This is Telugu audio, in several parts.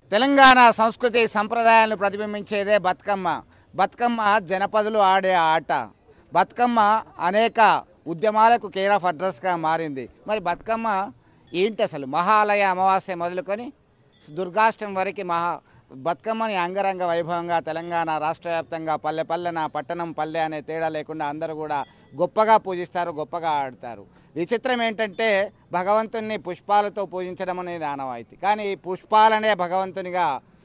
తెలంగాణ సంస్కృతి సంప్రదాయాలను ప్రతిబింబించేదే బతుకమ్మ బతుకమ్మ జనపదులు ఆడే ఆట బతుకమ్మ అనేక ఉద్యమాలకు కేర్ ఆఫ్ అడ్రస్గా మారింది మరి బతుకమ్మ ఏంటి అసలు మహాలయ అమావాస్య మొదలుకొని దుర్గాష్టమి వరకు మహా బతుకమ్మని అంగరంగ వైభవంగా తెలంగాణ రాష్ట్ర వ్యాప్తంగా పల్లె పల్లెన పట్టణం పల్లె అనే తేడా లేకుండా అందరూ కూడా గొప్పగా పూజిస్తారు గొప్పగా ఆడతారు విచిత్రం ఏంటంటే భగవంతుణ్ణి పుష్పాలతో పూజించడం అనేది ఆనవాయితీ కానీ ఈ పుష్పాలనే భగవంతునిగా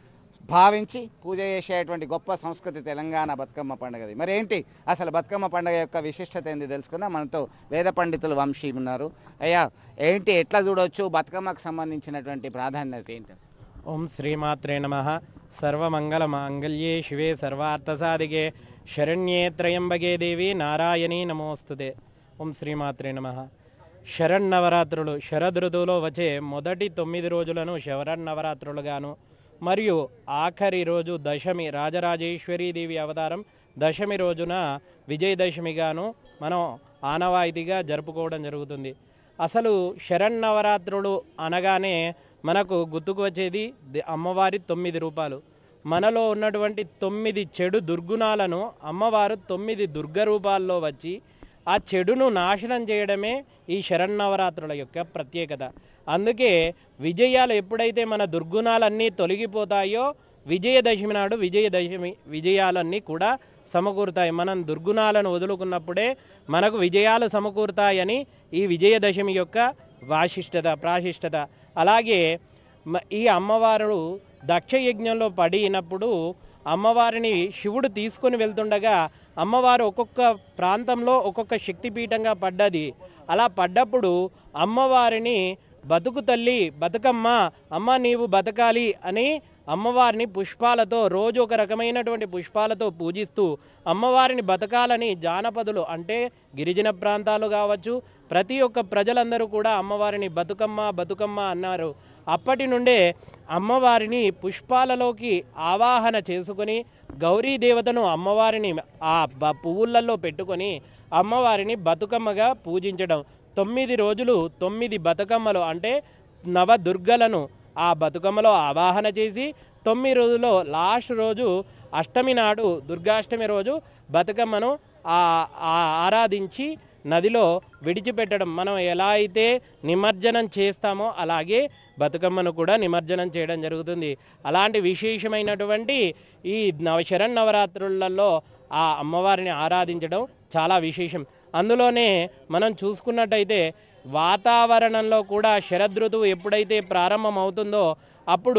భావించి పూజ చేసేటువంటి గొప్ప సంస్కృతి తెలంగాణ బతుకమ్మ పండుగది మరి ఏంటి అసలు బతుకమ్మ పండుగ యొక్క విశిష్టత ఏంది తెలుసుకుందాం మనతో వేద పండితులు వంశీ ఉన్నారు అయ్యా ఏంటి ఎట్లా చూడొచ్చు బతుకమ్మకు సంబంధించినటువంటి ప్రాధాన్యత ఏంటి అసలు? ఓం శ్రీమాత్రే నమ సర్వమంగళ మాంగళ్యే శివే సర్వార్థసాధికే శరణ్యే త్రయంబగే దేవి నారాయణీ నమోస్తుతే ఓం శ్రీమాత్రే నమ శరన్నవరాత్రులు శరదృతువులో వచ్చే మొదటి తొమ్మిది రోజులను శరన్నవరాత్రులుగాను మరియు ఆఖరి రోజు దశమి రాజరాజేశ్వరీ దేవి అవతారం దశమి రోజున విజయదశమిగాను మనం ఆనవాయితీగా జరుపుకోవడం జరుగుతుంది అసలు శరన్నవరాత్రులు అనగానే మనకు గుర్తుకు వచ్చేది ది- అమ్మవారి తొమ్మిది రూపాలు మనలో ఉన్నటువంటి తొమ్మిది చెడు దుర్గుణాలను అమ్మవారు తొమ్మిది దుర్గ రూపాల్లో వచ్చి ఆ చెడును నాశనం చేయడమే ఈ శరన్నవరాత్రుల యొక్క ప్రత్యేకత అందుకే విజయాలు ఎప్పుడైతే మన దుర్గుణాలన్నీ తొలగిపోతాయో విజయదశమి నాడు విజయదశమి విజయాలన్నీ కూడా సమకూరుతాయి మనం దుర్గుణాలను వదులుకున్నప్పుడే మనకు విజయాలు సమకూరుతాయని ఈ విజయదశమి యొక్క వాశిష్టత ప్రాశిష్టత అలాగే మ- ఈ అమ్మవారు దక్ష యజ్ఞంలో పడినప్పుడు అమ్మవారిని శివుడు తీసుకొని వెళ్తుండగా అమ్మవారు ఒక్కొక్క ప్రాంతంలో ఒక్కొక్క శక్తిపీఠంగా పడ్డది అలా పడ్డప్పుడు అమ్మవారిని బతుకు తల్లి బతుకమ్మ అమ్మ నీవు బతకాలి అని అమ్మవారిని పుష్పాలతో రోజు ఒక రకమైనటువంటి పుష్పాలతో పూజిస్తూ అమ్మవారిని బతకాలని జానపదులు అంటే గిరిజన ప్రాంతాలు కావచ్చు ప్రతి ఒక్క ప్రజలందరూ కూడా అమ్మవారిని బతుకమ్మ బతుకమ్మ అన్నారు అప్పటి నుండే అమ్మవారిని పుష్పాలలోకి ఆవాహన చేసుకొని గౌరీ దేవతను అమ్మవారిని ఆ బ- పువ్వులలో పెట్టుకొని అమ్మవారిని బతుకమ్మగా పూజించడం తొమ్మిది రోజులు తొమ్మిది బతుకమ్మలు అంటే నవదుర్గలను ఆ బతుకమ్మలో ఆవాహన చేసి తొమ్మిది రోజుల్లో లాస్ట్ రోజు అష్టమి నాడు దుర్గాష్టమి రోజు బతుకమ్మను ఆ- ఆ- ఆరాధించి నదిలో విడిచిపెట్టడం మనం ఎలా అయితే నిమజ్జనం చేస్తామో అలాగే బతుకమ్మను కూడా నిమజ్జనం చేయడం జరుగుతుంది అలాంటి విశేషమైనటువంటి ఈ నవ శరన్నవరాత్రులలో ఆ అమ్మవారిని ఆరాధించడం చాలా విశేషం అందులోనే మనం చూసుకున్నట్టయితే వాతావరణంలో కూడా శరదృతువు ఎప్పుడైతే ప్రారంభమవుతుందో అప్పుడు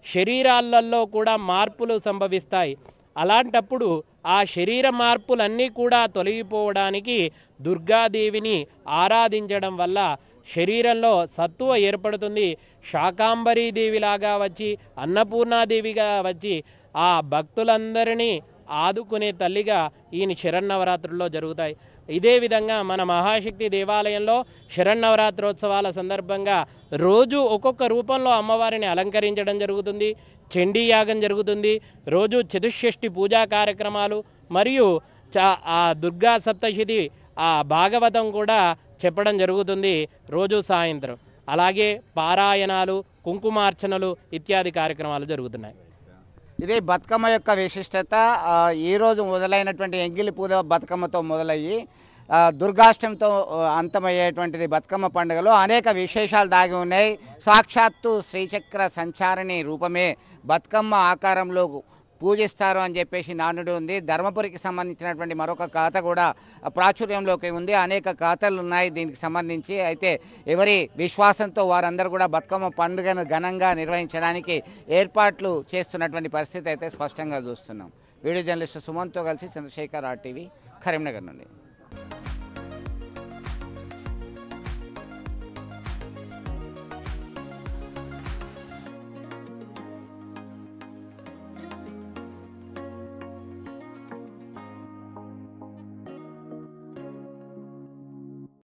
శరీరాలలో కూడా మార్పులు సంభవిస్తాయి అలాంటప్పుడు ఆ శరీర మార్పులన్నీ కూడా తొలగిపోవడానికి దుర్గాదేవిని ఆరాధించడం వల్ల శరీరంలో సత్తువ ఏర్పడుతుంది శాకాంబరీ దేవిలాగా వచ్చి అన్నపూర్ణాదేవిగా వచ్చి ఆ భక్తులందరినీ ఆదుకునే తల్లిగా ఈయన శరన్నవరాత్రుల్లో జరుగుతాయి ఇదే విధంగా మన మహాశక్తి దేవాలయంలో శరన్నవరాత్రోత్సవాల సందర్భంగా రోజు ఒక్కొక్క రూపంలో అమ్మవారిని అలంకరించడం జరుగుతుంది చండీ యాగం జరుగుతుంది రోజు చతుషష్ఠి పూజా కార్యక్రమాలు మరియు చా ఆ దుర్గా సప్తశతి ఆ భాగవతం కూడా చెప్పడం జరుగుతుంది రోజు సాయంత్రం అలాగే పారాయణాలు కుంకుమార్చనలు ఇత్యాది కార్యక్రమాలు జరుగుతున్నాయి ఇదే బతుకమ్మ యొక్క విశిష్టత ఆ, ఈ రోజు మొదలైనటువంటి ఎంగిలి పూజ బతుకమ్మతో మొదలయ్యి ఆ, దుర్గాష్టమితో ఆ, అంతమయ్యేటువంటిది బతుకమ్మ పండుగలో అనేక విశేషాలు దాగి ఉన్నాయి సాక్షాత్తు శ్రీచక్ర సంచారిణి రూపమే బతుకమ్మ ఆకారంలో పూజిస్తారు అని చెప్పేసి నానుడు ఉంది ధర్మపురికి సంబంధించినటువంటి మరొక కథ కూడా ప్రాచుర్యంలోకి ఉంది అనేక కథలు ఉన్నాయి దీనికి సంబంధించి అయితే ఎవరి విశ్వాసంతో వారందరూ కూడా బతుకమ్మ పండుగను ఘనంగా నిర్వహించడానికి ఏర్పాట్లు చేస్తున్నటువంటి పరిస్థితి అయితే స్పష్టంగా చూస్తున్నాం వీడియో జర్నలిస్ట్ సుమన్తో కలిసి చంద్రశేఖర్ ఆర్టీవీ కరీంనగర్ నుండి